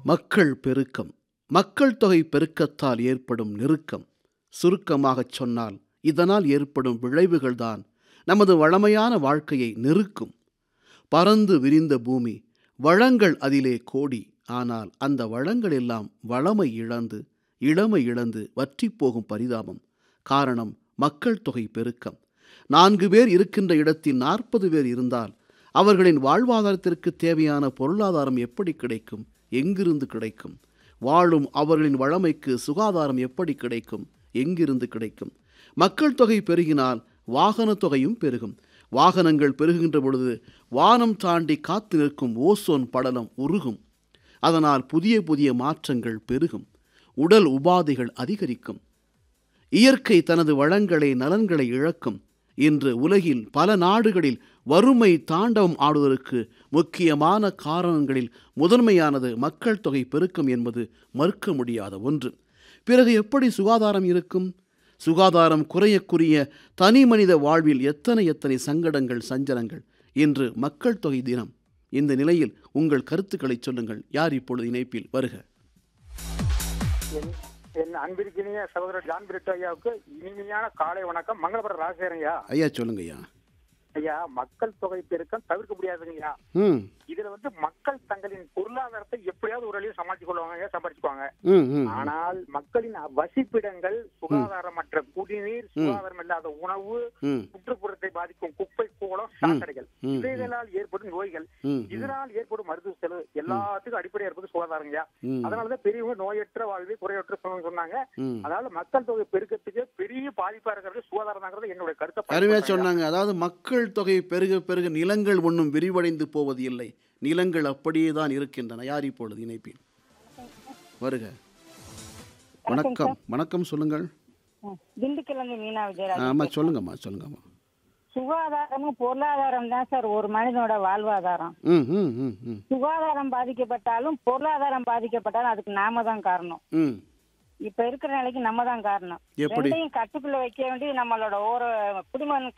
மக்கள் பெருக்கம் மக்கள் தொகை பெருக்கத்தால் ஏற்படும் நெருக்கம் சுருக்கமாகச் சொன்னால் இதனால் ஏற்படும் விளைவுகள்தான் நமது வளமையான வாழ்க்கையை நெருக்கும் பறந்து விரிந்த பூமி வளங்கள் அதிலே கோடி ஆனால் அந்த வளங்கள் எல்லாம் வளமை இழந்து இளமை இழந்து வற்றிப் போகும் பரிதாபம் காரணம் மக்கள் தொகை பெருக்கம் நான்கு பேர் இருக்கின்ற இடத்தில் நாற்பது பேர் இருந்தால் அவர்களின் வாழ்வாதாரத்திற்கு தேவையான பொருளாதாரம் எப்படி கிடைக்கும் எங்கிருந்து கிடைக்கும் வாழும் அவர்களின் வளமைக்கு சுகாதாரம் எப்படி கிடைக்கும் எங்கிருந்து கிடைக்கும் மக்கள் தொகை பெருகினால் வாகன தொகையும் பெருகும் வாகனங்கள் பெருகுகின்ற பொழுது வானம் தாண்டி காத்து நிற்கும் ஓசோன் படலம் உருகும் அதனால் புதிய புதிய மாற்றங்கள் பெருகும் உடல் உபாதைகள் அதிகரிக்கும் இயற்கை தனது வளங்களை நலன்களை இழக்கும் இன்று உலகில் பல நாடுகளில் வறுமை தாண்டவம் ஆடுவதற்கு முக்கியமான காரணங்களில் முதன்மையானது மக்கள் தொகை பெருக்கம் என்பது மறுக்க முடியாத ஒன்று பிறகு எப்படி சுகாதாரம் இருக்கும் சுகாதாரம் குறையக்குரிய தனி மனித வாழ்வில் எத்தனை எத்தனை சங்கடங்கள் சஞ்சலங்கள் இன்று மக்கள் தொகை தினம் இந்த நிலையில் உங்கள் கருத்துக்களை சொல்லுங்கள் யார் இப்பொழுது இணைப்பில் வருக என் என் அன்பிற்கினிய சகோதரர் ஜான் பிரிட்டோ ஐயாவுக்கு இனிமையான காலை வணக்கம் மங்களபுரம் ராஜசேகரன் ஐயா ஐயா சொல்லுங்க ஐயா ஐயா மக்கள் தொகை பெருக்கம் தவிர்க்க முடியாதுங்க ஐயா ம் இதுல வந்து மக்கள் தங்களின் பொருளாதாரத்தை எப்படியாவது ஒரு வழியில் சமாளிச்சு கொள்வாங்க ஐயா சம்பாதிச்சுக்குவாங்க ம் ம் ஆனால் மக்களின் வசிப்பிடங்கள் சுகாதாரமற்ற குடிநீர் சுகாதாரம் இல்லாத உணவு ம் சுற்றுப்புறத்தை பாதிக்கும் குப்பை கூலம் சாக்கடைகள் ம், இவைகளால் ஏற்படும் நோய்கள் ம் இதனால் ஏற்படும் மருத்துவ செலவு எல்லாத்துக்கும் அடிப்படையா இருப்பது சுகாதாரம் ஐயா ம் அதனாலதான் பெரியவங்க நோயற்ற வாழ்வே குறையற்ற சுகம்னு சொன்னாங்க ம் அதனால மக்கள் தொகை பெருக்கத்துக்கு பெரிய பாதிப்பா இருக்கிறது சுகாதாரம் தாங்கிறது என்னுடைய கருத்தை அருமையாக பதிவு சொன்னாங்க அதாவது மக்கள் தொகை பெருக பெருக நிலங்கள் ஒன்றும் விரிவடைந்து போவது இல்லை நிலங்கள் அப்படியே தான் இருக்கின்றன யார் இப்பொழுது இணைப்பில் வருக வணக்கம் வணக்கம் சொல்லுங்கள் திண்டுக்கல்ல மீனா விஜயராஜ் ஆமாம் சொல்லுங்கம்மா சொல்லுங்கம்மா சுகாதாரமும் பொருளாதாரம் தான் சார் ஒரு மனிதனோட வாழ்வாதாரம் ம் ம் ம் ம் சுகாதாரம் பாதிக்கப்பட்டாலும் பொருளாதாரம் பாதிக்கப்பட்டாலும் அதுக்கு நாம தான் காரணம் ம் இப்ப இருக்கிற நிலைக்கு நம்ம தான் காரணம் எப்படி ரெண்டையும் கட்டுக்குள்ள வைக்க வேண்டியது நம்மளோட ஒரு குடிமகன்